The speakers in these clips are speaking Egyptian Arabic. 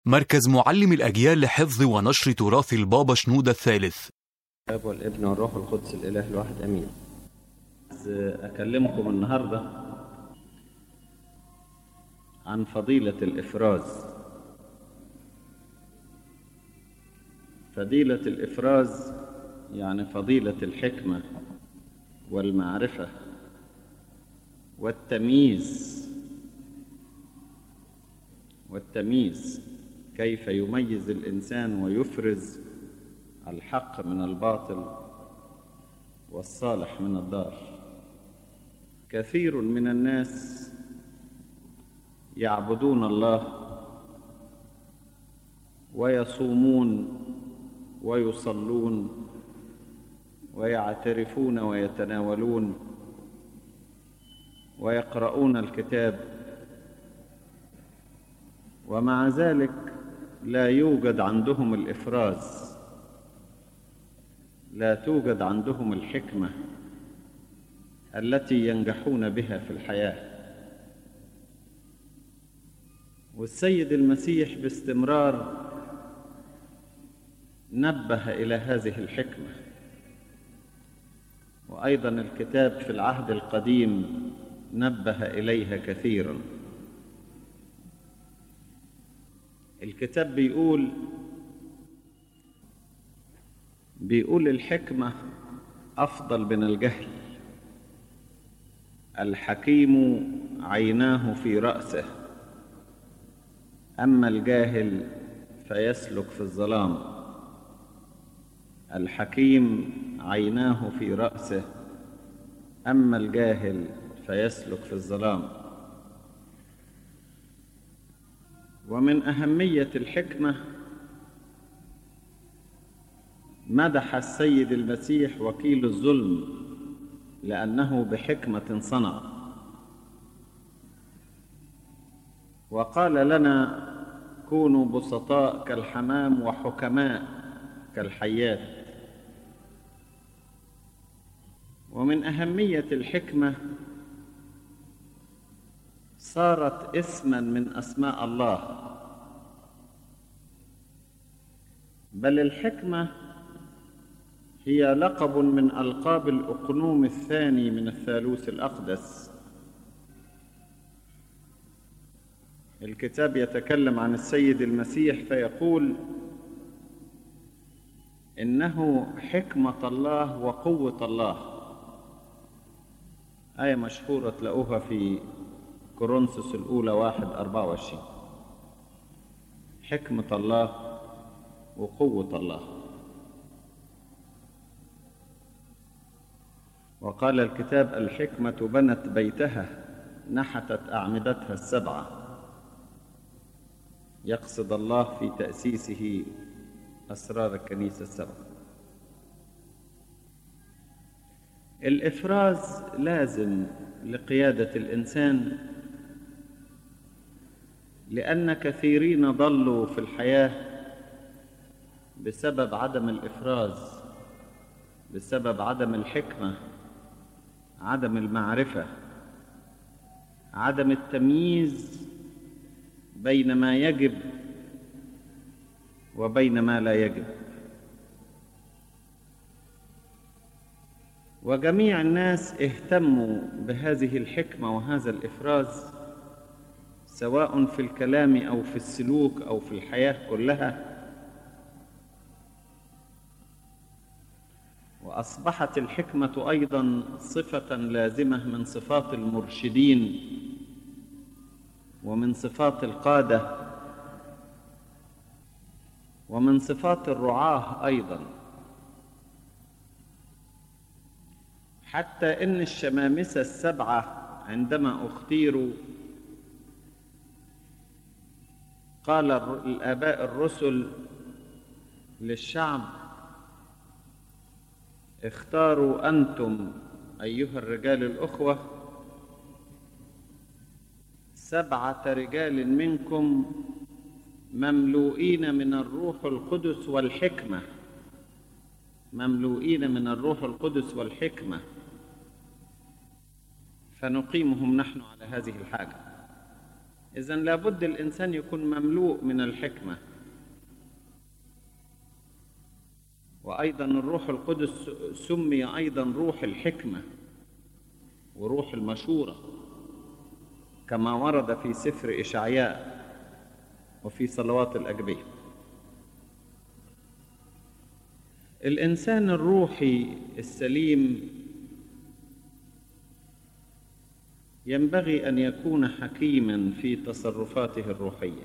مركز معلم الأجيال لحفظ ونشر تراث البابا شنودة الثالث الاب والابن والروح القدس الاله الواحد امين عايز اكلمكم النهارده عن فضيله الافراز فضيله الافراز يعني فضيله الحكمه والمعرفه والتمييز والتمييز كيف يميز الانسان ويفرز الحق من الباطل والصالح من الضار كثير من الناس يعبدون الله ويصومون ويصلون ويعترفون ويتناولون ويقرؤون الكتاب ومع ذلك لا يوجد عندهم الافراز لا توجد عندهم الحكمه التي ينجحون بها في الحياه والسيد المسيح باستمرار نبه الى هذه الحكمه وايضا الكتاب في العهد القديم نبه اليها كثيرا الكتاب بيقول بيقول الحكمة أفضل من الجهل الحكيم عيناه في رأسه أما الجاهل فيسلك في الظلام الحكيم عيناه في رأسه أما الجاهل فيسلك في الظلام ومن أهمية الحكمة مدح السيد المسيح وكيل الظلم لأنه بحكمة صنع وقال لنا كونوا بسطاء كالحمام وحكماء كالحيات ومن أهمية الحكمة صارت اسما من أسماء الله بل الحكمة هي لقب من ألقاب الأقنوم الثاني من الثالوث الأقدس الكتاب يتكلم عن السيد المسيح فيقول إنه حكمة الله وقوة الله آية مشهورة تلاقوها في كورنثوس الأولى واحد أربعة وعشرين حكمة الله وقوة الله وقال الكتاب الحكمة بنت بيتها نحتت أعمدتها السبعة يقصد الله في تأسيسه أسرار الكنيسة السبعة الإفراز لازم لقيادة الإنسان لأن كثيرين ضلوا في الحياة بسبب عدم الإفراز بسبب عدم الحكمة عدم المعرفة عدم التمييز بين ما يجب وبين ما لا يجب وجميع الناس اهتموا بهذه الحكمة وهذا الإفراز سواء في الكلام أو في السلوك أو في الحياة كلها واصبحت الحكمه ايضا صفه لازمه من صفات المرشدين ومن صفات القاده ومن صفات الرعاه ايضا حتى ان الشمامسه السبعه عندما اختيروا قال الاباء الرسل للشعب اختاروا انتم ايها الرجال الاخوه سبعه رجال منكم مملوئين من الروح القدس والحكمه مملوئين من الروح القدس والحكمه فنقيمهم نحن على هذه الحاجه إذا لابد الإنسان يكون مملوء من الحكمة وأيضا الروح القدس سمي أيضا روح الحكمة وروح المشورة كما ورد في سفر إشعياء وفي صلوات الأجبية الإنسان الروحي السليم ينبغي أن يكون حكيما في تصرفاته الروحية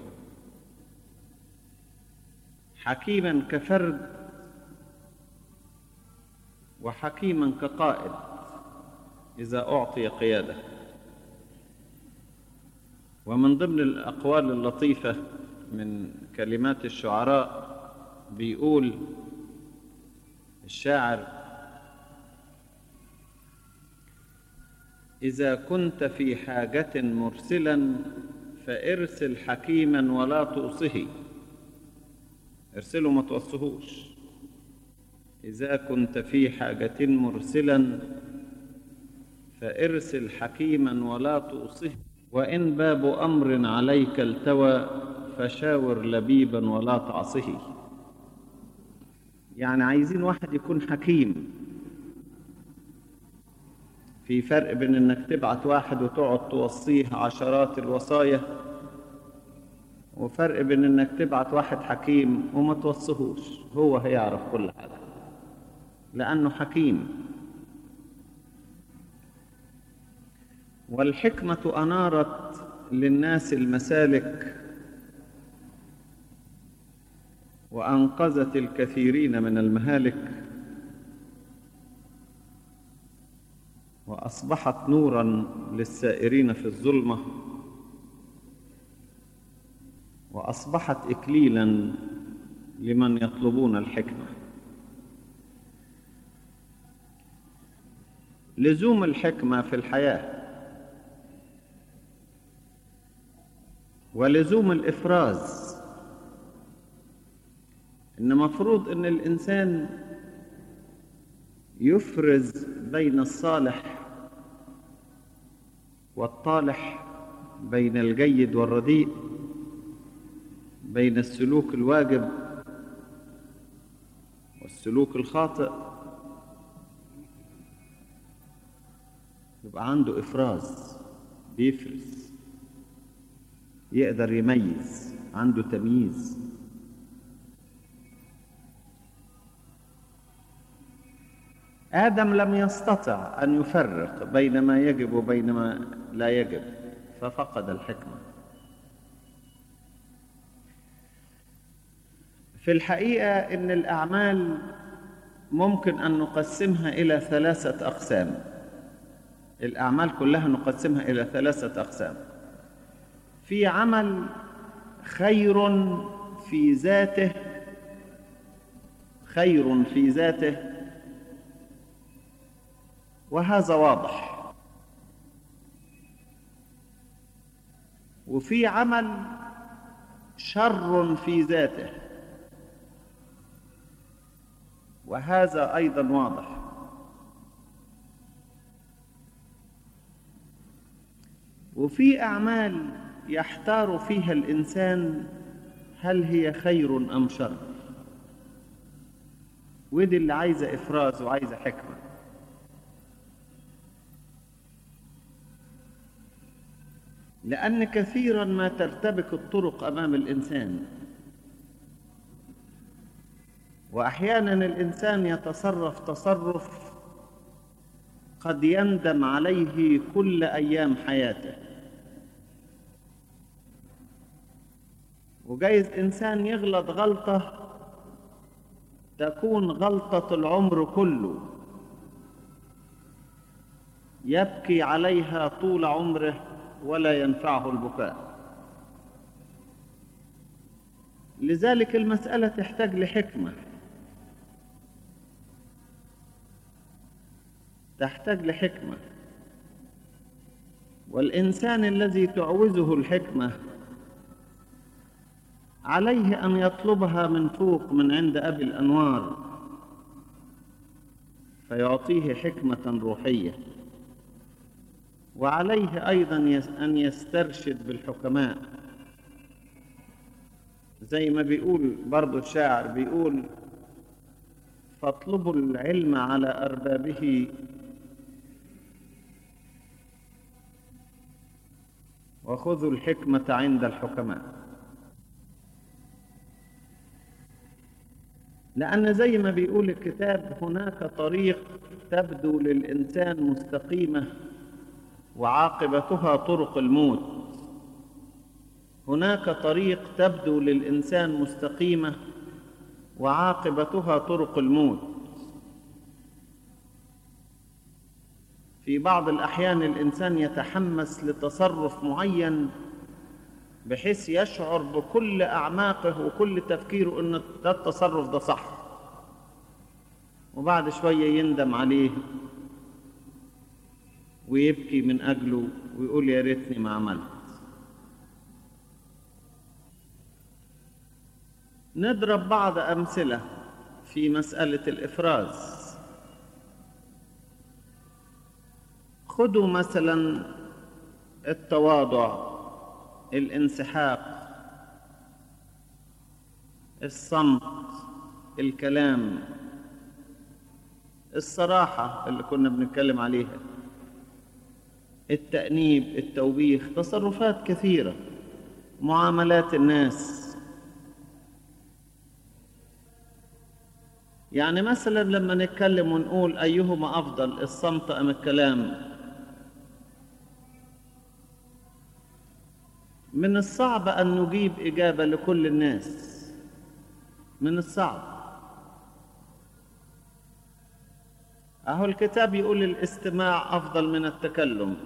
حكيما كفرد وحكيما كقائد إذا أعطي قيادة ومن ضمن الأقوال اللطيفة من كلمات الشعراء بيقول الشاعر إذا كنت في حاجة مرسلا فارسل حكيما ولا تؤصه ارسله ما توصهوش إذا كنت في حاجة مرسلا فارسل حكيما ولا تؤصه وإن باب أمر عليك التوى فشاور لبيبا ولا تعصه يعني عايزين واحد يكون حكيم في فرق بين انك تبعت واحد وتقعد توصيه عشرات الوصايا وفرق بين انك تبعت واحد حكيم وما توصيهوش هو هيعرف كل حاجه لانه حكيم والحكمه انارت للناس المسالك وانقذت الكثيرين من المهالك واصبحت نورا للسائرين في الظلمه واصبحت اكليلا لمن يطلبون الحكمه لزوم الحكمه في الحياه ولزوم الافراز ان مفروض ان الانسان يفرز بين الصالح والطالح بين الجيد والرديء بين السلوك الواجب والسلوك الخاطئ يبقى عنده افراز بيفرز يقدر يميز عنده تمييز آدم لم يستطع أن يفرق بين ما يجب وبين ما لا يجب ففقد الحكمة في الحقيقة إن الأعمال ممكن أن نقسمها إلى ثلاثة أقسام الأعمال كلها نقسمها إلى ثلاثة أقسام في عمل خير في ذاته خير في ذاته وهذا واضح وفي عمل شر في ذاته وهذا ايضا واضح وفي اعمال يحتار فيها الانسان هل هي خير ام شر ودي اللي عايزه افراز وعايزه حكمه لأن كثيرا ما ترتبك الطرق أمام الإنسان وأحيانا الإنسان يتصرف تصرف قد يندم عليه كل أيام حياته وجايز إنسان يغلط غلطة تكون غلطة العمر كله يبكي عليها طول عمره ولا ينفعه البكاء لذلك المسألة تحتاج لحكمة تحتاج لحكمة والإنسان الذي تعوزه الحكمة عليه أن يطلبها من فوق من عند أبي الأنوار فيعطيه حكمة روحية وعليه أيضا يس- أن يسترشد بالحكماء زي ما بيقول برضو الشاعر بيقول فاطلبوا العلم على أربابه وخذوا الحكمة عند الحكماء لأن زي ما بيقول الكتاب هناك طريق تبدو للإنسان مستقيمة وعاقبتها طرق الموت هناك طريق تبدو للإنسان مستقيمة وعاقبتها طرق الموت في بعض الأحيان الإنسان يتحمس لتصرف معين بحيث يشعر بكل أعماقه وكل تفكيره أن ده التصرف ده صح وبعد شوية يندم عليه ويبكي من أجله ويقول يا ريتني ما عملت نضرب بعض أمثلة في مسألة الإفراز خذوا مثلا التواضع الانسحاق الصمت الكلام الصراحة اللي كنا بنتكلم عليها التأنيب التوبيخ تصرفات كثيرة معاملات الناس يعني مثلا لما نتكلم ونقول أيهما أفضل الصمت أم الكلام من الصعب أن نجيب إجابة لكل الناس من الصعب أهو الكتاب يقول الاستماع أفضل من التكلم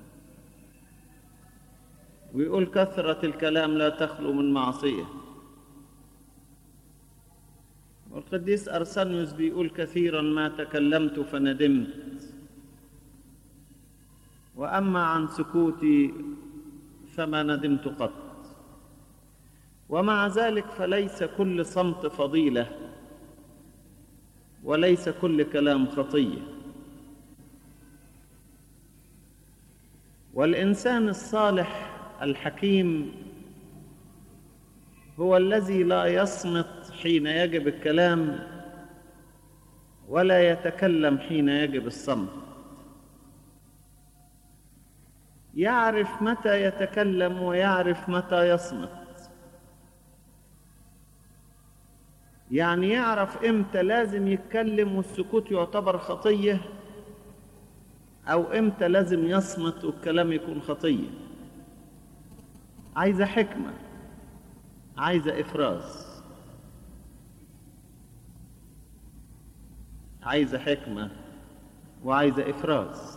ويقول كثرة الكلام لا تخلو من معصية والقديس أرسنيوس بيقول كثيرا ما تكلمت فندمت وأما عن سكوتي فما ندمت قط ومع ذلك فليس كل صمت فضيلة وليس كل كلام خطية والإنسان الصالح الحكيم هو الذي لا يصمت حين يجب الكلام ولا يتكلم حين يجب الصمت يعرف متى يتكلم ويعرف متى يصمت يعني يعرف امتى لازم يتكلم والسكوت يعتبر خطيه او امتى لازم يصمت والكلام يكون خطيه عايزه حكمه عايزه افراز عايزه حكمه وعايزه افراز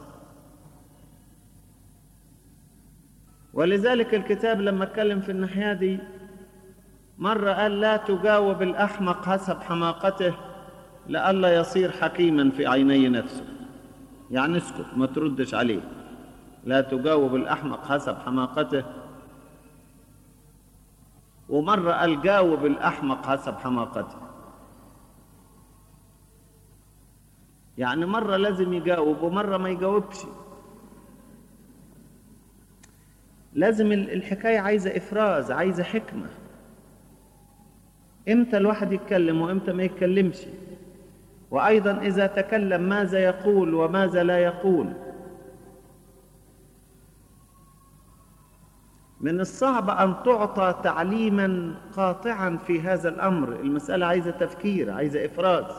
ولذلك الكتاب لما اتكلم في الناحيه دي مره قال لا تجاوب الاحمق حسب حماقته لئلا يصير حكيما في عيني نفسه يعني اسكت ما تردش عليه لا تجاوب الاحمق حسب حماقته ومره قال جاوب الاحمق حسب حماقته يعني مره لازم يجاوب ومره ما يجاوبش لازم الحكايه عايزه افراز عايزه حكمه امتى الواحد يتكلم وامتى ما يتكلمش وايضا اذا تكلم ماذا يقول وماذا لا يقول من الصعب ان تعطى تعليما قاطعا في هذا الامر المساله عايزه تفكير عايزه افراز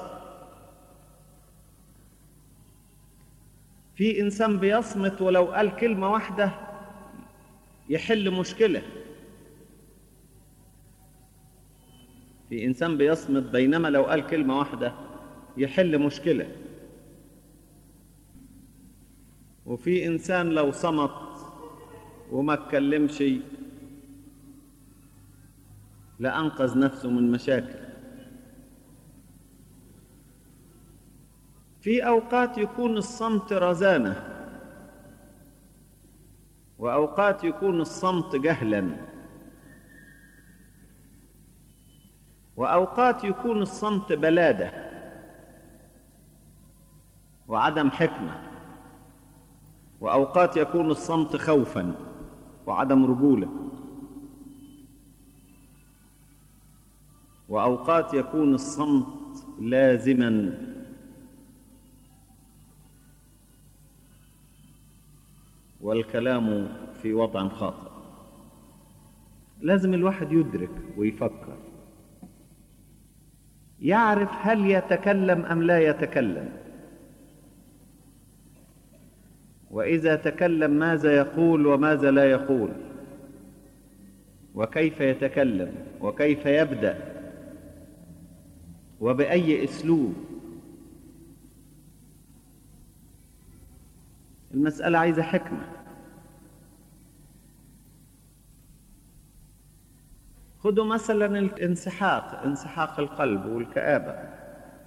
في انسان بيصمت ولو قال كلمه واحده يحل مشكله في انسان بيصمت بينما لو قال كلمه واحده يحل مشكله وفي انسان لو صمت وما اتكلمش لانقذ نفسه من مشاكل في اوقات يكون الصمت رزانه واوقات يكون الصمت جهلا واوقات يكون الصمت بلاده وعدم حكمه وأوقات يكون الصمت خوفا وعدم رجولة وأوقات يكون الصمت لازما والكلام في وضع خاطئ لازم الواحد يدرك ويفكر يعرف هل يتكلم أم لا يتكلم وإذا تكلم ماذا يقول وماذا لا يقول وكيف يتكلم وكيف يبدأ وبأي أسلوب المسألة عايزة حكمة خذوا مثلا الانسحاق انسحاق القلب والكآبة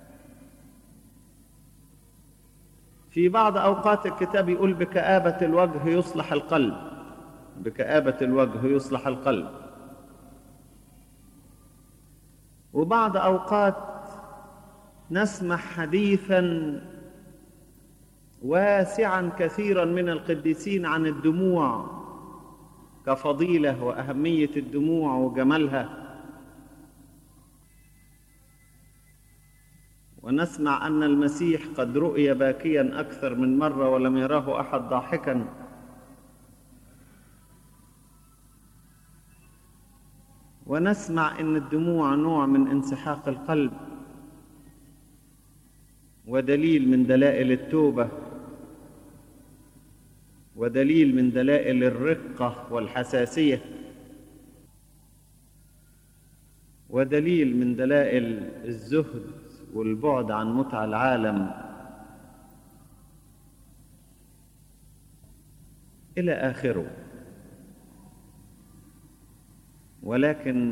في بعض أوقات الكتاب يقول بكآبة الوجه يصلح القلب بكآبة الوجه يصلح القلب وبعض أوقات نسمع حديثا واسعا كثيرا من القديسين عن الدموع كفضيلة وأهمية الدموع وجمالها ونسمع أن المسيح قد رؤي باكيا أكثر من مرة ولم يراه أحد ضاحكا ونسمع أن الدموع نوع من انسحاق القلب ودليل من دلائل التوبة ودليل من دلائل الرقة والحساسية ودليل من دلائل الزهد والبعد عن متع العالم إلى آخره ولكن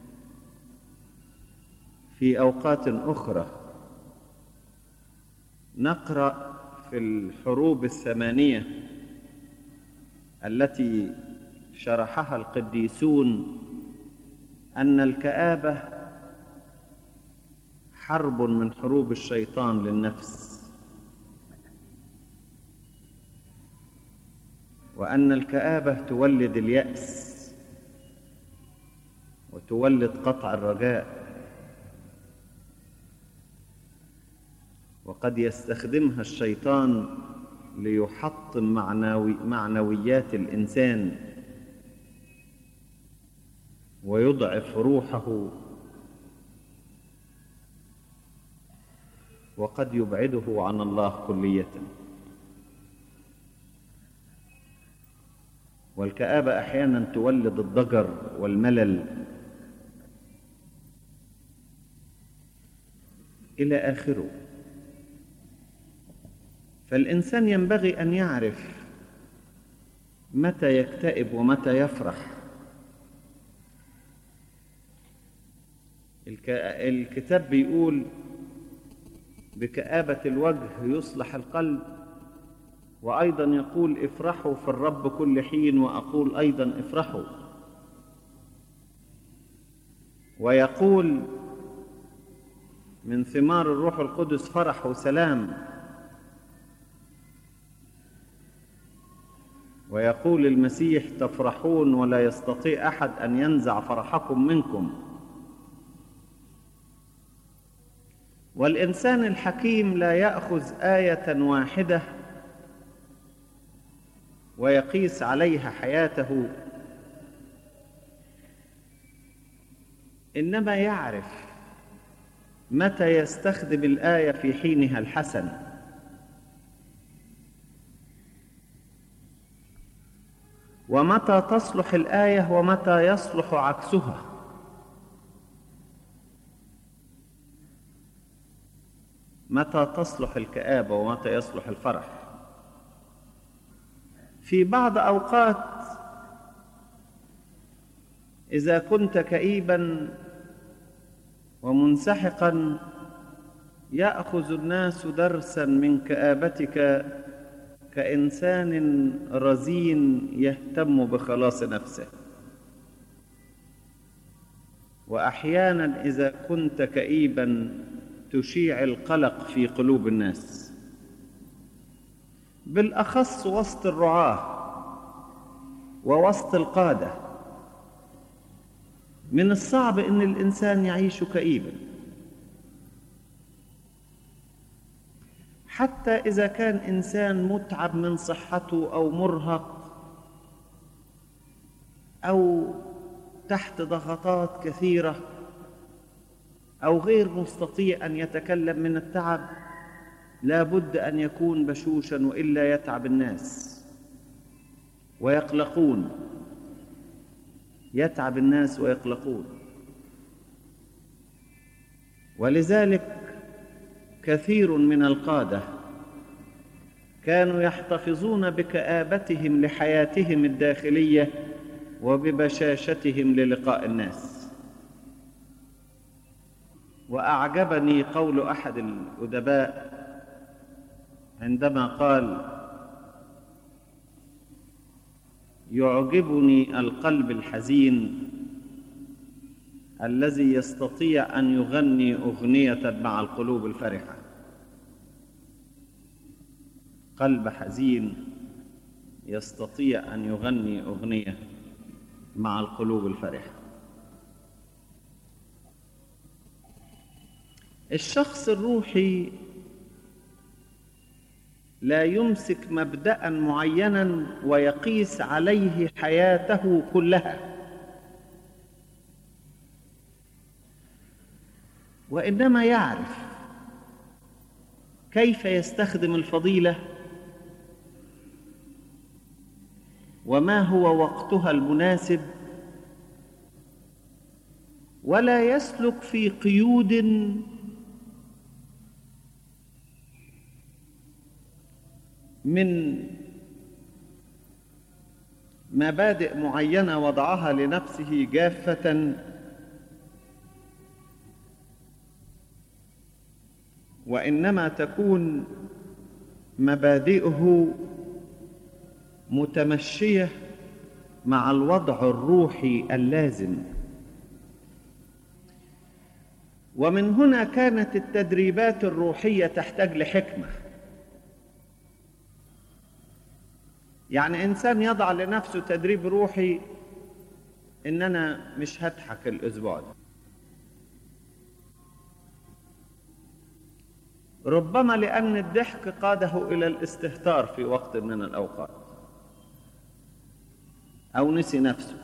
في أوقات أخرى نقرأ في الحروب الثمانية التي شرحها القديسون أن الكآبة حرب من حروب الشيطان للنفس وأن الكآبة تولد اليأس وتولد قطع الرجاء وقد يستخدمها الشيطان ليحطم معنوي معنويات الإنسان ويضعف روحه وقد يبعده عن الله كلية والكآبة أحيانا تولد الضجر والملل إلى آخره فالإنسان ينبغي أن يعرف متى يكتئب ومتى يفرح الكتاب بيقول بكآبة الوجه يصلح القلب وأيضا يقول افرحوا في الرب كل حين وأقول أيضا افرحوا ويقول من ثمار الروح القدس فرح وسلام ويقول المسيح تفرحون ولا يستطيع أحد أن ينزع فرحكم منكم والإنسان الحكيم لا يأخذ آية واحدة ويقيس عليها حياته إنما يعرف متى يستخدم الآية في حينها الحسن ومتى تصلح الآية ومتى يصلح عكسها متى تصلح الكآبة ومتى يصلح الفرح في بعض أوقات إذا كنت كئيبا ومنسحقا يأخذ الناس درسا من كآبتك كإنسان رزين يهتم بخلاص نفسه وأحيانا إذا كنت كئيبا تشيع القلق في قلوب الناس بالاخص وسط الرعاه ووسط القاده من الصعب ان الانسان يعيش كئيبا حتى اذا كان انسان متعب من صحته او مرهق او تحت ضغطات كثيره او غير مستطيع ان يتكلم من التعب لا بد ان يكون بشوشا والا يتعب الناس ويقلقون يتعب الناس ويقلقون ولذلك كثير من القاده كانوا يحتفظون بكابتهم لحياتهم الداخليه وببشاشتهم للقاء الناس واعجبني قول احد الادباء عندما قال يعجبني القلب الحزين الذي يستطيع ان يغني اغنيه مع القلوب الفرحه قلب حزين يستطيع ان يغني اغنيه مع القلوب الفرحه الشخص الروحي لا يمسك مبدا معينا ويقيس عليه حياته كلها وانما يعرف كيف يستخدم الفضيله وما هو وقتها المناسب ولا يسلك في قيود من مبادئ معينه وضعها لنفسه جافه وانما تكون مبادئه متمشيه مع الوضع الروحي اللازم ومن هنا كانت التدريبات الروحيه تحتاج لحكمه يعني انسان يضع لنفسه تدريب روحي ان انا مش هضحك الاسبوع ده ربما لان الضحك قاده الى الاستهتار في وقت من الاوقات او نسي نفسه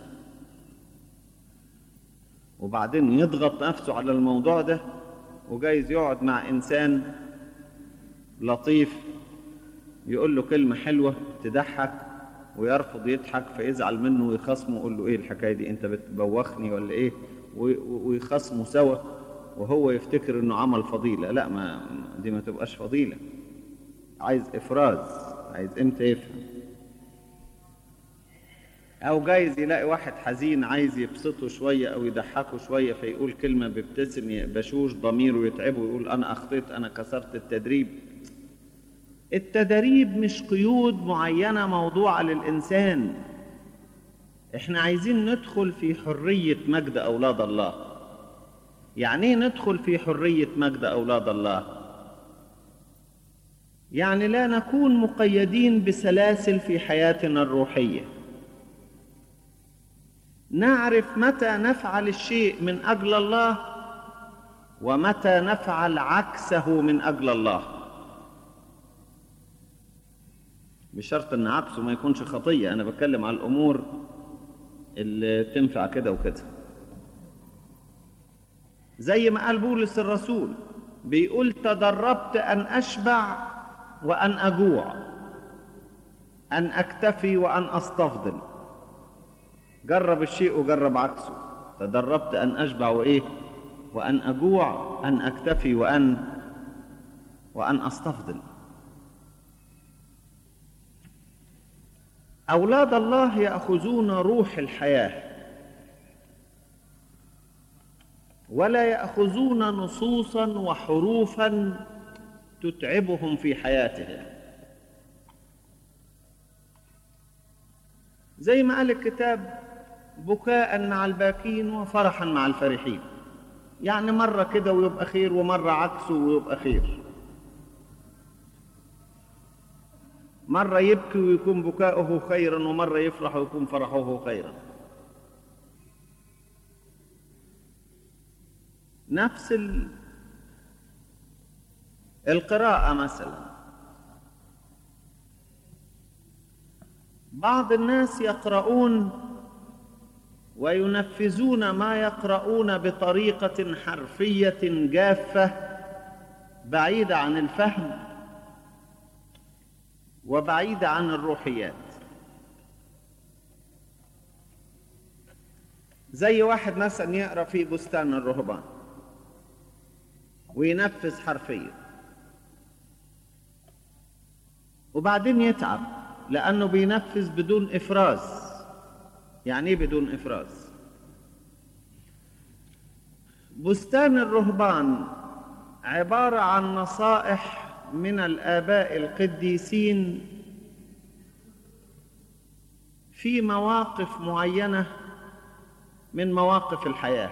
وبعدين يضغط نفسه على الموضوع ده وجايز يقعد مع انسان لطيف يقول له كلمة حلوة تضحك ويرفض يضحك فيزعل منه ويخصمه ويقول له ايه الحكاية دي انت بتبوخني ولا ايه ويخصموا سوا وهو يفتكر انه عمل فضيلة لا ما دي ما تبقاش فضيلة عايز افراز عايز امتى يفهم او جايز يلاقي واحد حزين عايز يبسطه شوية او يضحكه شوية فيقول كلمة بيبتسم بشوش ضميره يتعبه ويقول انا اخطيت انا كسرت التدريب التدريب مش قيود معينة موضوعة للإنسان احنا عايزين ندخل في حرية مجد أولاد الله يعني ايه ندخل في حرية مجد أولاد الله يعني لا نكون مقيدين بسلاسل في حياتنا الروحية نعرف متى نفعل الشيء من أجل الله ومتى نفعل عكسه من أجل الله بشرط ان عكسه ما يكونش خطيه انا بتكلم على الامور اللي تنفع كده وكده زي ما قال بولس الرسول بيقول تدربت ان اشبع وان اجوع ان اكتفي وان استفضل جرب الشيء وجرب عكسه تدربت ان اشبع وايه وان اجوع ان اكتفي وان وان استفضل اولاد الله ياخذون روح الحياه ولا ياخذون نصوصا وحروفا تتعبهم في حياتهم زي ما قال الكتاب بكاء مع الباكين وفرحا مع الفرحين يعني مرة كده ويبقى خير ومرة عكسه ويبقى خير مرة يبكي ويكون بكاؤه خيرا ومرة يفرح ويكون فرحه خيرا نفس ال... القراءة مثلا بعض الناس يقرؤون وينفذون ما يقرؤون بطريقة حرفية جافة بعيدة عن الفهم وبعيدة عن الروحيات زي واحد مثلا يقرأ في بستان الرهبان وينفذ حرفيا وبعدين يتعب لأنه بينفذ بدون إفراز يعني ايه بدون إفراز بستان الرهبان عبارة عن نصائح من الآباء القديسين في مواقف معينة من مواقف الحياة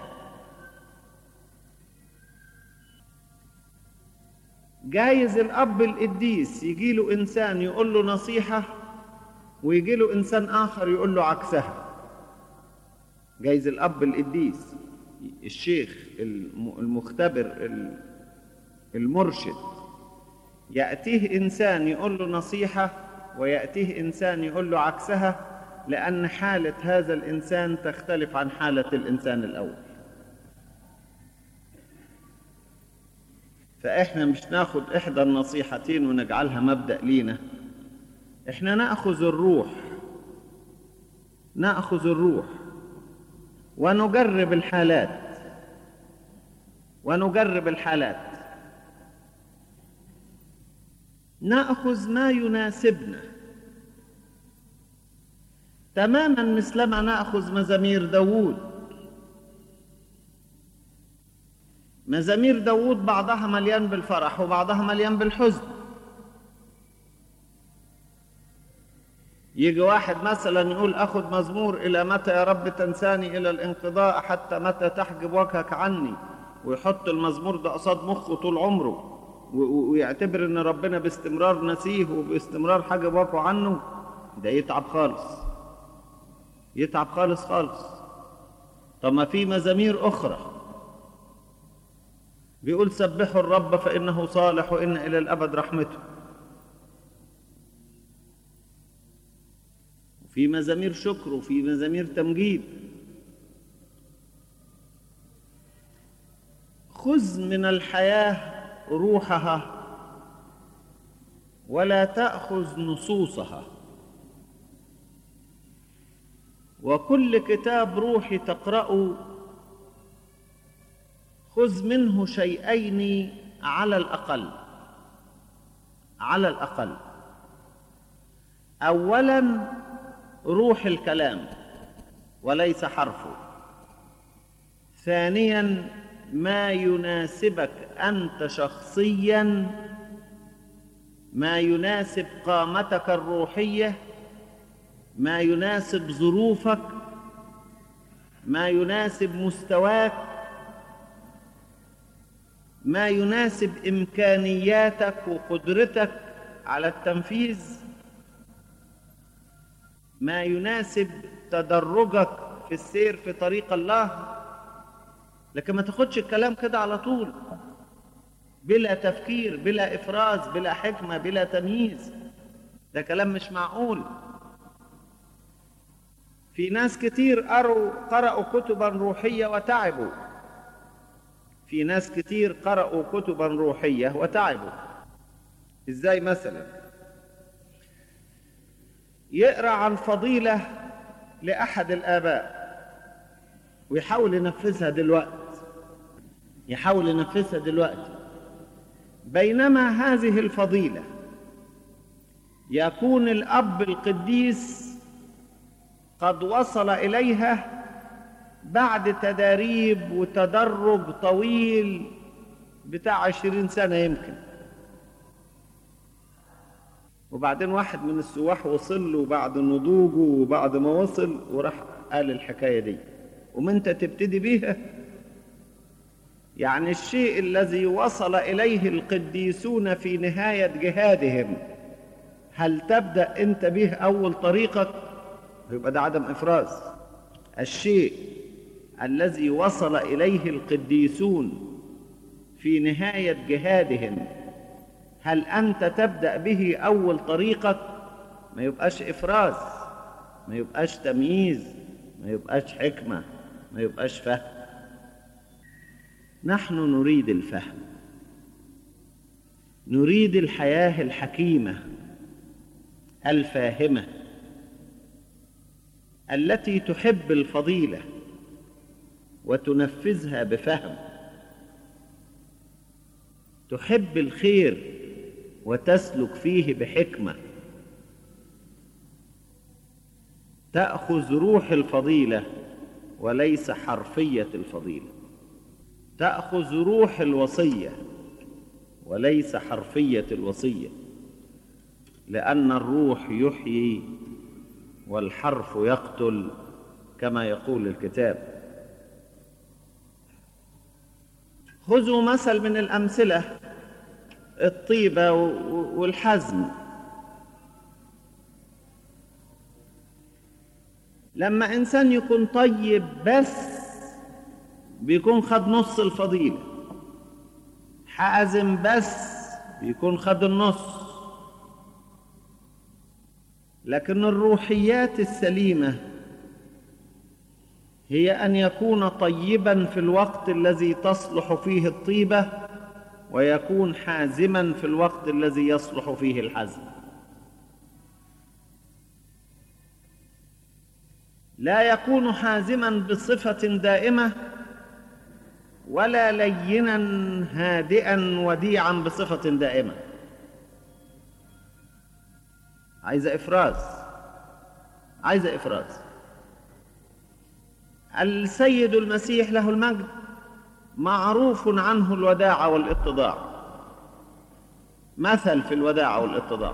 جايز الأب القديس يجي له إنسان يقول له نصيحة ويجي له إنسان آخر يقول له عكسها جايز الأب القديس الشيخ المختبر المرشد يأتيه إنسان يقول له نصيحة ويأتيه إنسان يقول له عكسها لأن حالة هذا الإنسان تختلف عن حالة الإنسان الأول فإحنا مش ناخد إحدى النصيحتين ونجعلها مبدأ لينا إحنا نأخذ الروح نأخذ الروح ونجرب الحالات ونجرب الحالات ناخذ ما يناسبنا تماما مثلما ناخذ مزامير داوود مزامير داوود بعضها مليان بالفرح وبعضها مليان بالحزن يجي واحد مثلا يقول اخذ مزمور الى متى يا رب تنساني الى الانقضاء حتى متى تحجب وجهك عني ويحط المزمور ده قصاد مخه طول عمره ويعتبر ان ربنا باستمرار نسيه وباستمرار حاجه وجهه عنه ده يتعب خالص يتعب خالص خالص طب ما في مزامير اخرى بيقول سبحوا الرب فانه صالح وان الى الابد رحمته في مزامير شكر وفي مزامير تمجيد خذ من الحياه روحها ولا تاخذ نصوصها وكل كتاب روحي تقراه خذ منه شيئين على الاقل على الاقل اولا روح الكلام وليس حرفه ثانيا ما يناسبك انت شخصيا ما يناسب قامتك الروحيه ما يناسب ظروفك ما يناسب مستواك ما يناسب امكانياتك وقدرتك على التنفيذ ما يناسب تدرجك في السير في طريق الله لكن ما تاخدش الكلام كده على طول بلا تفكير بلا افراز بلا حكمه بلا تمييز ده كلام مش معقول في ناس كتير قروا قرأوا كتبا روحية وتعبوا في ناس كتير قرأوا كتبا روحية وتعبوا ازاي مثلا يقرأ عن فضيلة لأحد الآباء ويحاول ينفذها دلوقتي يحاول ينفذها دلوقتي بينما هذه الفضيلة يكون الأب القديس قد وصل إليها بعد تداريب وتدرج طويل بتاع عشرين سنة يمكن وبعدين واحد من السواح وصل له بعد نضوجه وبعد ما وصل وراح قال الحكاية دي وما انت تبتدي بيها يعني الشيء الذي وصل إليه القديسون في نهاية جهادهم هل تبدأ أنت به أول طريقك يبقى ده عدم إفراز الشيء الذي وصل إليه القديسون في نهاية جهادهم هل أنت تبدأ به أول طريقك ما يبقاش إفراز ما يبقاش تمييز ما يبقاش حكمة ما يبقاش فهم نحن نريد الفهم نريد الحياة الحكيمة الفاهمة التي تحب الفضيلة وتنفذها بفهم تحب الخير وتسلك فيه بحكمة تأخذ روح الفضيلة وليس حرفية الفضيلة تأخذ روح الوصية وليس حرفية الوصية لأن الروح يحيي والحرف يقتل كما يقول الكتاب خذوا مثل من الأمثلة الطيبة والحزم لما إنسان يكون طيب بس بيكون خد نص الفضيلة حازم بس بيكون خد النص لكن الروحيات السليمة هي أن يكون طيبا في الوقت الذي تصلح فيه الطيبة ويكون حازما في الوقت الذي يصلح فيه الحزم لا يكون حازما بصفة دائمة ولا لينا هادئا وديعا بصفة دائمة عايزة إفراز عايزة إفراز السيد المسيح له المجد معروف عنه الوداعة والاتضاع مثل في الوداعة والاتضاع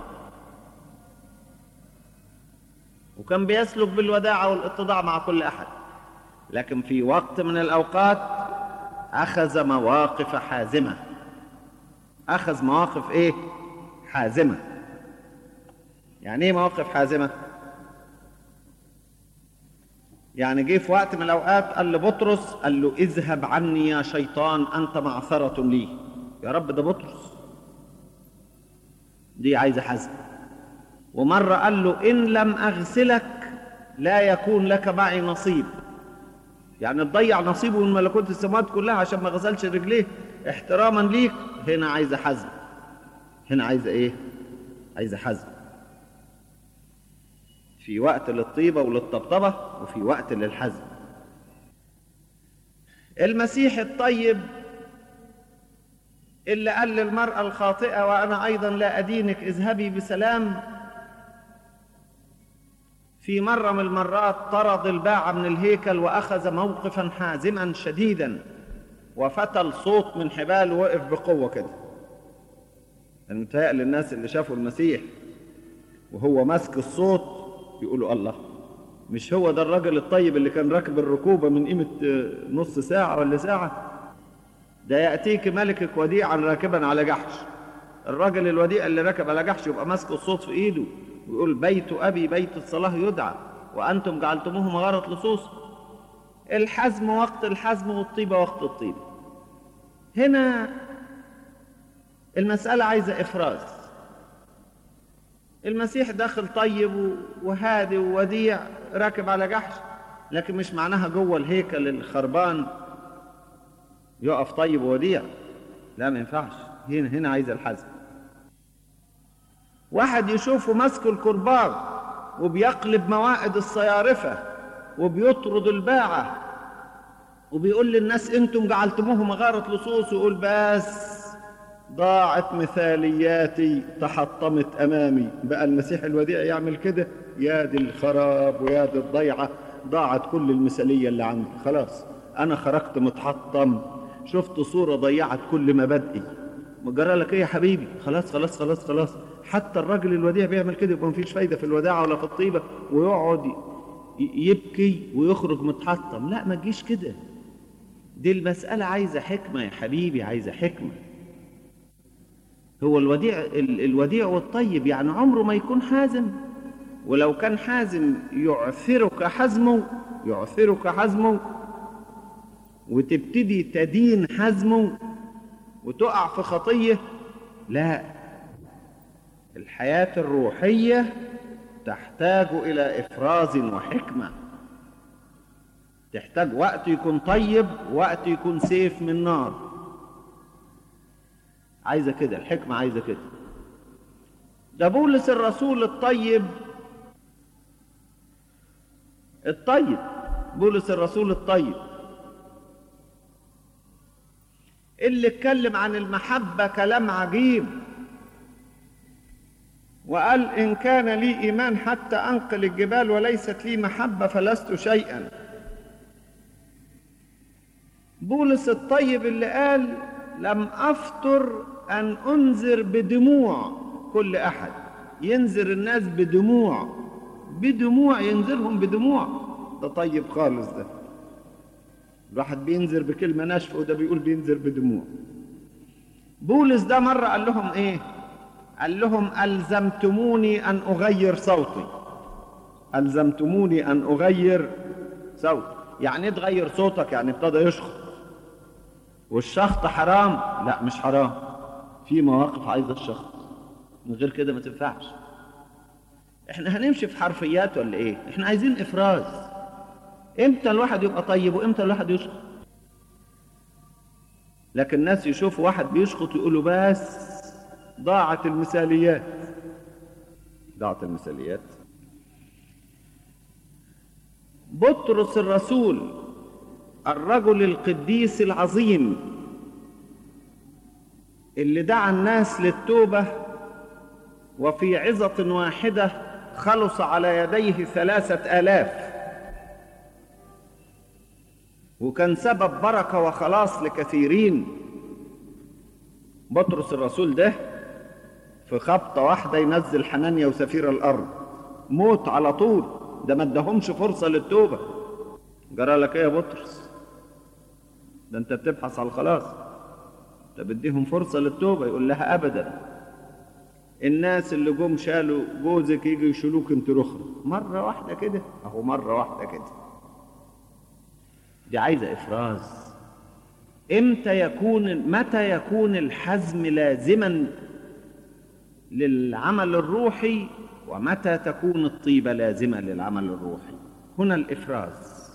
وكان بيسلك بالوداعة والاتضاع مع كل أحد لكن في وقت من الأوقات أخذ مواقف حازمة أخذ مواقف إيه؟ حازمة يعني إيه مواقف حازمة؟ يعني جه في وقت من الأوقات قال لبطرس قال له اذهب عني يا شيطان أنت معثرة لي يا رب ده بطرس دي عايزة حزم ومرة قال له إن لم أغسلك لا يكون لك معي نصيب يعني تضيع نصيبه من ملكوت السماوات كلها عشان ما غسلش رجليه احتراما ليك هنا عايزة حزم هنا عايزة ايه عايزة حزم في وقت للطيبة وللطبطبة وفي وقت للحزم المسيح الطيب اللي قال للمرأة الخاطئة وأنا أيضا لا أدينك اذهبي بسلام في مرة من المرات طرد الباعة من الهيكل وأخذ موقفا حازما شديدا وفتل صوت من حباله وقف بقوة كده المتهيأ للناس اللي شافوا المسيح وهو ماسك الصوت يقولوا الله مش هو ده الراجل الطيب اللي كان راكب الركوبة من قيمة نص ساعة ولا ساعة ده يأتيك ملكك وديعا راكبا على جحش الراجل الوديع اللي ركب على جحش يبقى ماسك الصوت في ايده ويقول بيت أبي بيت الصلاة يدعى وأنتم جعلتموه مغارة لصوص الحزم وقت الحزم والطيبة وقت الطيبة هنا المسألة عايزة إفراز المسيح داخل طيب وهادي ووديع راكب على جحش لكن مش معناها جوه الهيكل الخربان يقف طيب ووديع لا ما ينفعش هنا هنا عايزة الحزم واحد يشوفه ماسك الكرباج وبيقلب موائد الصيارفة وبيطرد الباعة وبيقول للناس انتم جعلتموه مغارة لصوص ويقول بس ضاعت مثالياتي تحطمت امامي بقى المسيح الوديع يعمل كده يا دي الخراب ويا دي الضيعة ضاعت كل المثالية اللي عندي خلاص انا خرجت متحطم شفت صورة ضيعت كل مبادئي مجرى لك ايه يا حبيبي خلاص خلاص خلاص خلاص حتى الراجل الوديع بيعمل كده يبقى مفيش فايدة في الوداعة ولا في الطيبة ويقعد يبكي ويخرج متحطم لا ما تجيش كده دي المسألة عايزة حكمة يا حبيبي عايزة حكمة هو الوديع ال- الوديع والطيب يعني عمره ما يكون حازم ولو كان حازم يعثرك حزمه يعثرك حزمه وتبتدي تدين حزمه وتقع في خطية لا الحياة الروحية تحتاج إلى إفراز وحكمة تحتاج وقت يكون طيب وقت يكون سيف من نار عايزة كده الحكمة عايزة كده ده بولس الرسول الطيب الطيب بولس الرسول الطيب اللي اتكلم عن المحبة كلام عجيب وقال إن كان لي إيمان حتى أنقل الجبال وليست لي محبة فلست شيئا بولس الطيب اللي قال لم أفطر أن أنذر بدموع كل أحد ينذر الناس بدموع بدموع ينذرهم بدموع ده طيب خالص ده الواحد بينذر بكلمة ناشفة وده بيقول بينذر بدموع بولس ده مرة قال لهم ايه قال لهم ألزمتموني أن أغير صوتي ألزمتموني أن أغير صوتي يعني ايه تغير صوتك يعني ابتدى يشخط والشخط حرام لا مش حرام في مواقف عايزة الشخط من غير كده ما تنفعش احنا هنمشي في حرفيات ولا ايه احنا عايزين افراز امتى الواحد يبقى طيب وامتى الواحد يشخط لكن الناس يشوفوا واحد بيشخط يقولوا بس ضاعت المثاليات ضاعت المثاليات بطرس الرسول الرجل القديس العظيم اللي دعا الناس للتوبة وفي عظة واحدة خلص على يديه ثلاثة آلاف وكان سبب بركة وخلاص لكثيرين بطرس الرسول ده في خبطة واحدة ينزل حنانيا وسفير الأرض موت على طول ده ما ادهمش فرصة للتوبة جرى لك ايه يا بطرس ده انت بتبحث على الخلاص انت بديهم فرصة للتوبة يقول لها أبدا الناس اللي جم شالوا جوزك يجي يشيلوك انت رخرة مرة واحدة كده اهو مرة واحدة كده دي عايزة إفراز امتى يكون متى يكون الحزم لازما للعمل الروحي ومتى تكون الطيبة لازمة للعمل الروحي هنا الإفراز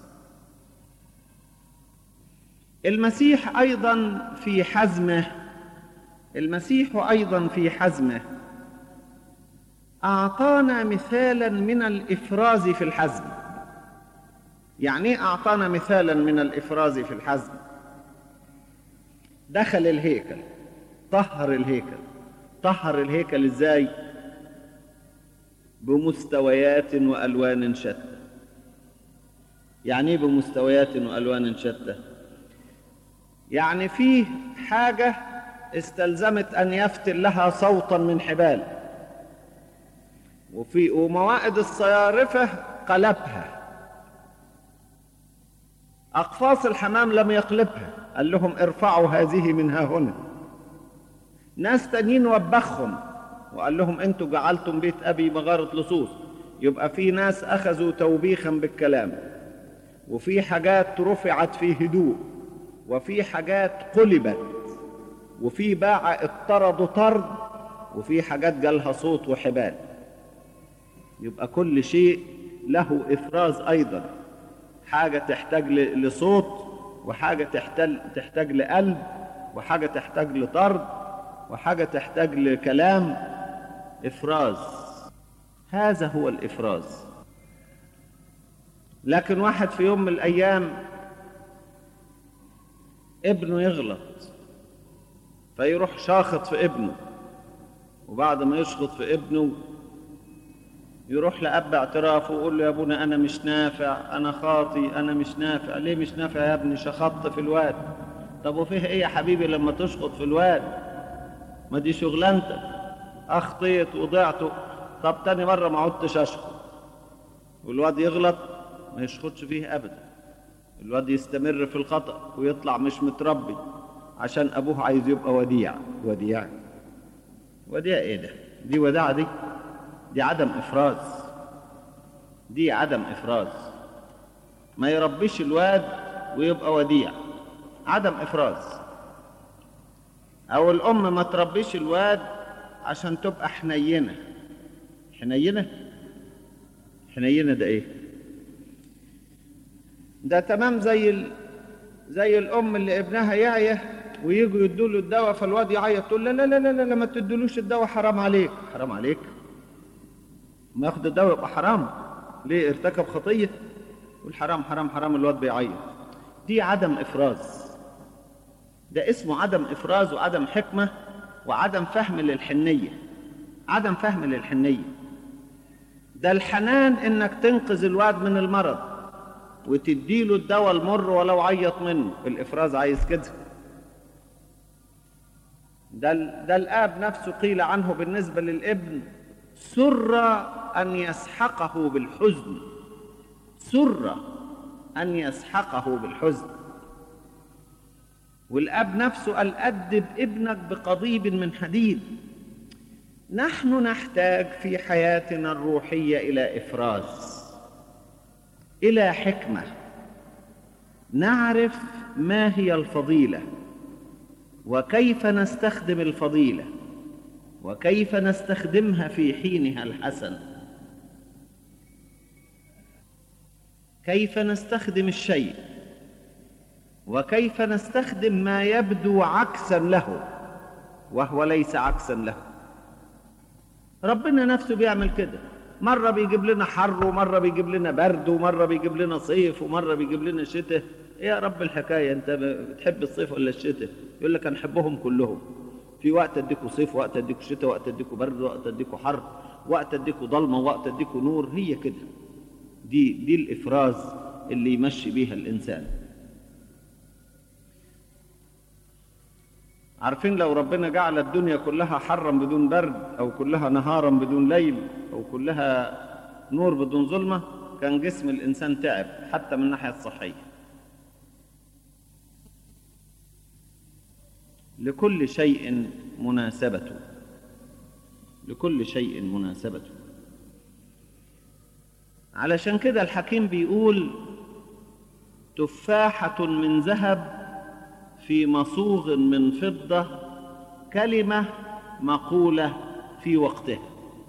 المسيح أيضا في حزمه المسيح أيضا في حزمه أعطانا مثالا من الإفراز في الحزم يعني ايه أعطانا مثالا من الإفراز في الحزم دخل الهيكل طهر الهيكل طهر الهيكل ازاي بمستويات والوان شتى يعني ايه بمستويات والوان شتى يعني فيه حاجه استلزمت ان يفتل لها صوتا من حبال وفي وموائد الصيارفه قلبها اقفاص الحمام لم يقلبها قال لهم ارفعوا هذه من ها هنا ناس تانيين وبخهم وقال لهم انتوا جعلتم بيت ابي مغاره لصوص يبقى في ناس اخذوا توبيخا بالكلام وفي حاجات رفعت في هدوء وفي حاجات قلبت وفي باع اضطردوا طرد وفي حاجات جالها صوت وحبال يبقى كل شيء له افراز ايضا حاجه تحتاج لصوت وحاجه تحتاج تحتاج لقلب وحاجه تحتاج لطرد وحاجة تحتاج لكلام إفراز هذا هو الإفراز لكن واحد في يوم من الأيام ابنه يغلط فيروح شاخط في ابنه وبعد ما يشخط في ابنه يروح لأب اعترافه ويقول له يا ابونا أنا مش نافع أنا خاطي أنا مش نافع ليه مش نافع يا ابني شخطت في الواد طب وفيه إيه يا حبيبي لما تشخط في الواد ما دي شغلانتك اخطيت وضعت طب تاني مرة ما عدتش اشخط والواد يغلط ما يشخطش فيه ابدا الواد يستمر في الخطأ ويطلع مش متربي عشان ابوه عايز يبقى وديع وديع وديع ايه ده دي وداعة دي دي عدم افراز دي عدم افراز ما يربيش الواد ويبقى وديع عدم افراز او الام ما تربيش الواد عشان تبقى حنينه حنينه حنينه ده ايه ده تمام زي ال... زي الام اللي ابنها يعيا ويجوا يدوا له الدواء فالواد يعيط تقول لا لا لا لا لا ما تدلوش الدواء حرام عليك حرام عليك ما ياخد الدواء يبقى حرام ليه ارتكب خطيه يقول حرام حرام حرام الواد بيعيط دي عدم افراز ده اسمه عدم افراز وعدم حكمه وعدم فهم للحنيه عدم فهم للحنيه ده الحنان انك تنقذ الواد من المرض وتديله الدواء المر ولو عيط منه الافراز عايز كده ده ده الاب نفسه قيل عنه بالنسبه للابن سر ان يسحقه بالحزن سر ان يسحقه بالحزن والاب نفسه قال ادب ابنك بقضيب من حديد نحن نحتاج في حياتنا الروحيه الى افراز الى حكمه نعرف ما هي الفضيله وكيف نستخدم الفضيله وكيف نستخدمها في حينها الحسن كيف نستخدم الشيء وكيف نستخدم ما يبدو عكسا له وهو ليس عكسا له ربنا نفسه بيعمل كده مرة بيجيب لنا حر ومرة بيجيب لنا برد ومرة بيجيب لنا صيف ومرة بيجيب لنا شتاء يا رب الحكاية انت بتحب الصيف ولا الشتاء يقول لك نحبهم كلهم في وقت اديكوا صيف وقت اديكوا شتاء وقت اديكوا برد وقت اديكوا حر وقت اديكوا ضلمة وقت اديكوا نور هي كده دي دي الافراز اللي يمشي بيها الانسان عارفين لو ربنا جعل الدنيا كلها حرا بدون برد او كلها نهارا بدون ليل او كلها نور بدون ظلمه كان جسم الانسان تعب حتى من الناحيه الصحيه لكل شيء مناسبته لكل شيء مناسبته علشان كده الحكيم بيقول تفاحة من ذهب في مصوغ من فضة كلمة مقولة في وقتها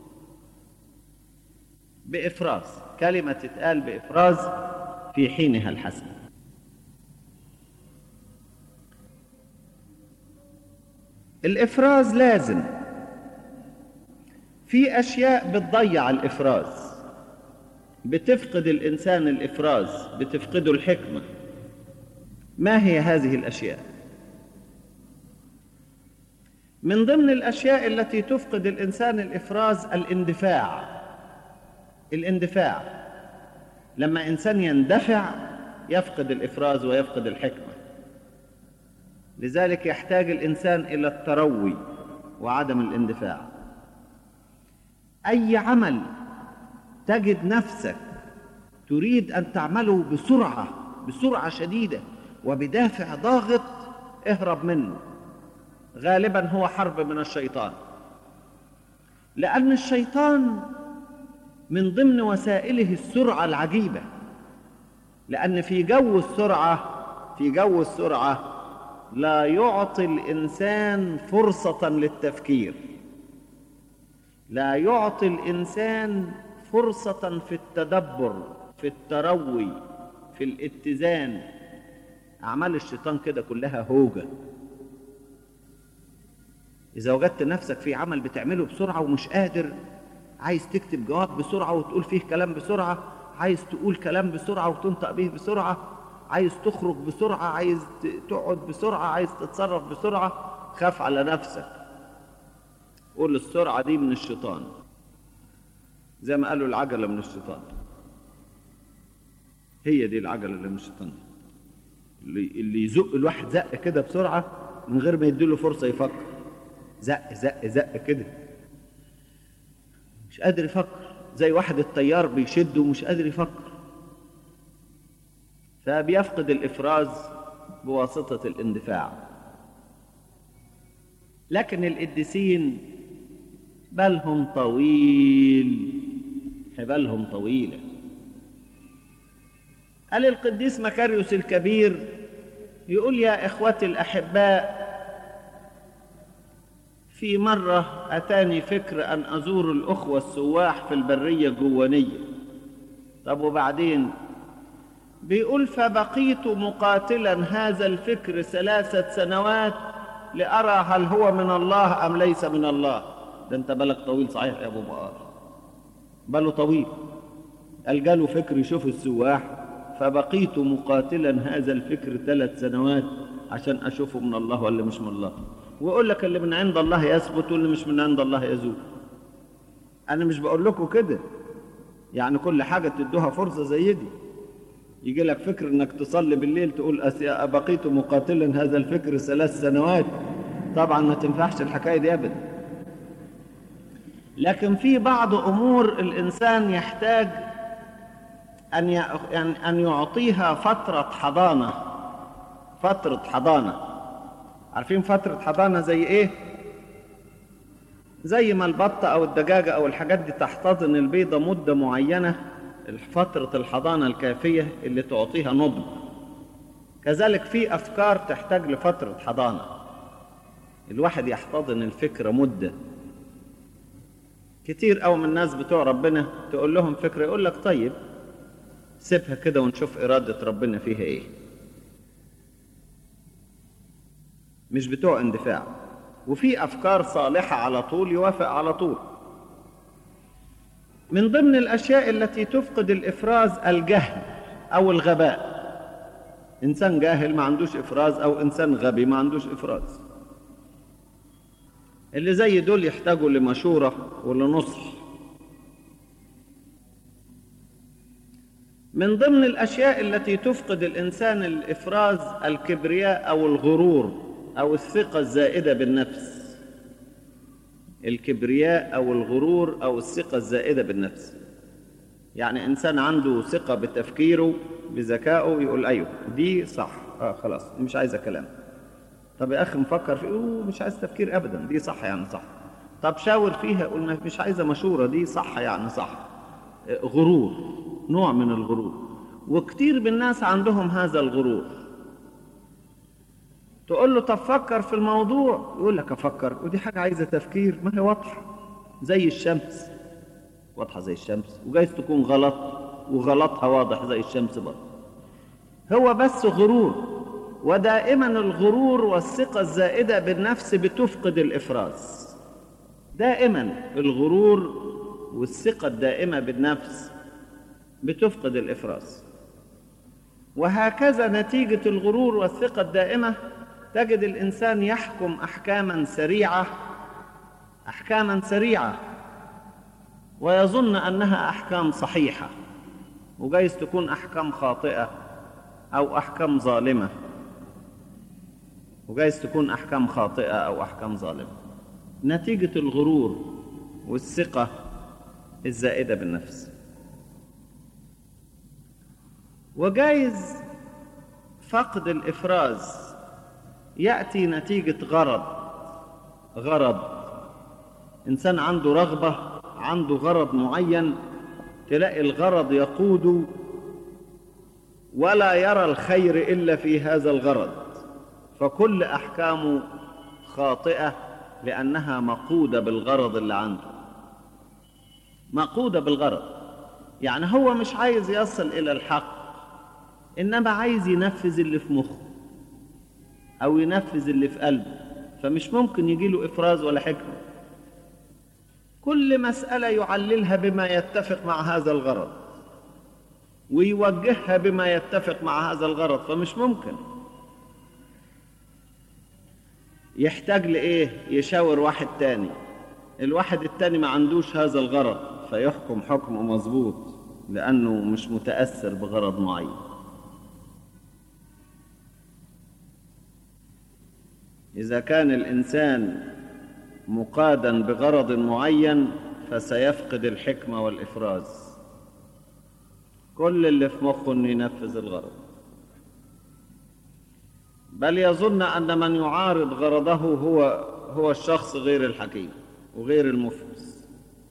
بإفراز كلمة تتقال بإفراز في حينها الحسن الإفراز لازم في أشياء بتضيع الإفراز بتفقد الإنسان الإفراز بتفقده الحكمة ما هي هذه الأشياء من ضمن الأشياء التي تفقد الإنسان الإفراز الاندفاع الاندفاع لما إنسان يندفع يفقد الإفراز ويفقد الحكمة لذلك يحتاج الإنسان إلى التروي وعدم الاندفاع أي عمل تجد نفسك تريد أن تعمله بسرعة بسرعة شديدة وبدافع ضاغط اهرب منه غالبا هو حرب من الشيطان لأن الشيطان من ضمن وسائله السرعة العجيبة لأن في جو السرعة في جو السرعة لا يعطي الإنسان فرصة للتفكير لا يعطي الإنسان فرصة في التدبر في التروي في الاتزان أعمال الشيطان كده كلها هوجة إذا وجدت نفسك في عمل بتعمله بسرعة ومش قادر عايز تكتب جواب بسرعة وتقول فيه كلام بسرعة عايز تقول كلام بسرعة وتنطق به بسرعة عايز تخرج بسرعة عايز تقعد بسرعة عايز تتصرف بسرعة خاف على نفسك قول السرعة دي من الشيطان زي ما قالوا العجلة من الشيطان هي دي العجلة اللي من الشيطان اللي, اللي يزق الواحد زق كده بسرعة من غير ما يديله فرصة يفكر زق زق زق كده مش قادر يفكر زي واحد الطيار بيشد ومش قادر يفكر فبيفقد الإفراز بواسطة الاندفاع لكن القديسين بالهم طويل حبالهم طويلة قال القديس مكاريوس الكبير يقول يا إخوتي الأحباء في مرة أتاني فكر أن أزور الأخوة السواح في البرية الجوانية طب وبعدين بيقول فبقيت مقاتلا هذا الفكر ثلاثة سنوات لأرى هل هو من الله أم ليس من الله ده أنت بالك طويل صحيح يا أبو بقار باله طويل قال جاله فكر يشوف السواح فبقيت مقاتلا هذا الفكر ثلاث سنوات عشان أشوفه من الله ولا مش من الله ويقول لك اللي من عند الله يثبت واللي مش من عند الله يزول أنا مش بقول لكم كده يعني كل حاجة تدوها فرصة زي دي يجي لك فكر انك تصلي بالليل تقول بقيت مقاتلا هذا الفكر ثلاث سنوات طبعا ما تنفعش الحكايه دي ابدا لكن في بعض امور الانسان يحتاج ان يعني ان يعطيها فتره حضانه فتره حضانه عارفين فتره حضانه زي ايه زي ما البطه او الدجاجه او الحاجات دي تحتضن البيضه مده معينه فترة الحضانة الكافية اللي تعطيها نضج كذلك في أفكار تحتاج لفترة حضانة الواحد يحتضن الفكرة مدة كتير أو من الناس بتوع ربنا تقول لهم فكرة يقول لك طيب سيبها كده ونشوف إرادة ربنا فيها إيه مش بتوع اندفاع وفي أفكار صالحة على طول يوافق على طول من ضمن الأشياء التي تفقد الإفراز الجهل أو الغباء إنسان جاهل ما عندوش إفراز أو إنسان غبي ما عندوش إفراز اللي زي دول يحتاجوا لمشورة ولنصح من ضمن الأشياء التي تفقد الإنسان الإفراز الكبرياء أو الغرور أو الثقة الزائدة بالنفس الكبرياء او الغرور او الثقه الزائده بالنفس يعني انسان عنده ثقه بتفكيره بذكائه يقول ايوه دي صح اه خلاص مش عايزه كلام طب يا اخي مفكر في أوه مش عايز تفكير ابدا دي صح يعني صح طب شاور فيها قلنا مش عايزه مشوره دي صح يعني صح غرور نوع من الغرور وكتير من الناس عندهم هذا الغرور تقول له طب فكر في الموضوع يقول لك افكر ودي حاجه عايزه تفكير ما هي واضحه زي الشمس واضحه زي الشمس وجايز تكون غلط وغلطها واضح زي الشمس برضه هو بس غرور ودائما الغرور والثقه الزائده بالنفس بتفقد الافراز دائما الغرور والثقه الدائمه بالنفس بتفقد الافراز وهكذا نتيجه الغرور والثقه الدائمه تجد الانسان يحكم احكاما سريعه احكاما سريعه ويظن انها احكام صحيحه وجايز تكون احكام خاطئه او احكام ظالمه وجايز تكون احكام خاطئه او احكام ظالمه نتيجه الغرور والثقه الزائده بالنفس وجايز فقد الافراز ياتي نتيجه غرض غرض انسان عنده رغبه عنده غرض معين تلاقي الغرض يقود ولا يرى الخير الا في هذا الغرض فكل احكامه خاطئه لانها مقوده بالغرض اللي عنده مقوده بالغرض يعني هو مش عايز يصل الى الحق انما عايز ينفذ اللي في مخه او ينفذ اللي في قلبه فمش ممكن يجي له افراز ولا حكمه كل مساله يعللها بما يتفق مع هذا الغرض ويوجهها بما يتفق مع هذا الغرض فمش ممكن يحتاج لايه يشاور واحد تاني الواحد التاني ما عندوش هذا الغرض فيحكم حكم مظبوط لانه مش متاثر بغرض معين إذا كان الإنسان مقادا بغرض معين فسيفقد الحكمة والإفراز كل اللي في مخه إنه ينفذ الغرض بل يظن أن من يعارض غرضه هو هو الشخص غير الحكيم وغير المفلس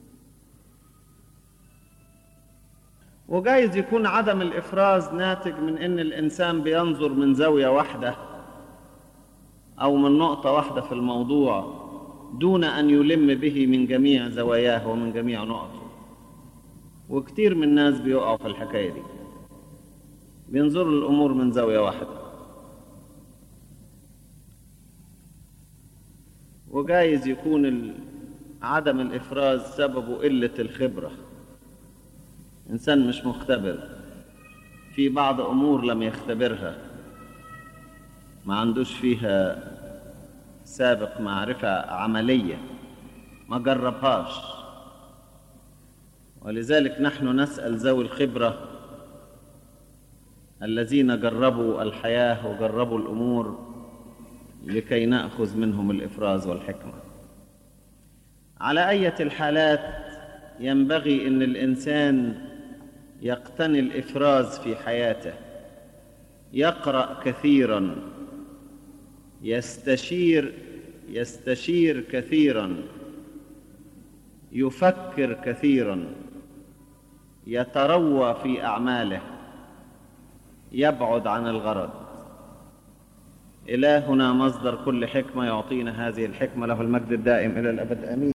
وجايز يكون عدم الإفراز ناتج من إن الإنسان بينظر من زاوية واحدة أو من نقطة واحدة في الموضوع دون أن يلم به من جميع زواياه ومن جميع نقطه وكتير من الناس بيقعوا في الحكاية دي بينظروا الأمور من زاوية واحدة وجايز يكون ال- عدم الإفراز سببه قلة الخبرة إنسان مش مختبر في بعض أمور لم يختبرها ما عندوش فيها سابق معرفة عملية ما جربهاش ولذلك نحن نسأل ذوي الخبرة الذين جربوا الحياة وجربوا الأمور لكي نأخذ منهم الإفراز والحكمة على أية الحالات ينبغي أن الإنسان يقتني الإفراز في حياته يقرأ كثيرا يستشير يستشير كثيرا يفكر كثيرا يتروى في أعماله يبعد عن الغرض إلهنا مصدر كل حكمة يعطينا هذه الحكمة له المجد الدائم إلى الأبد آمين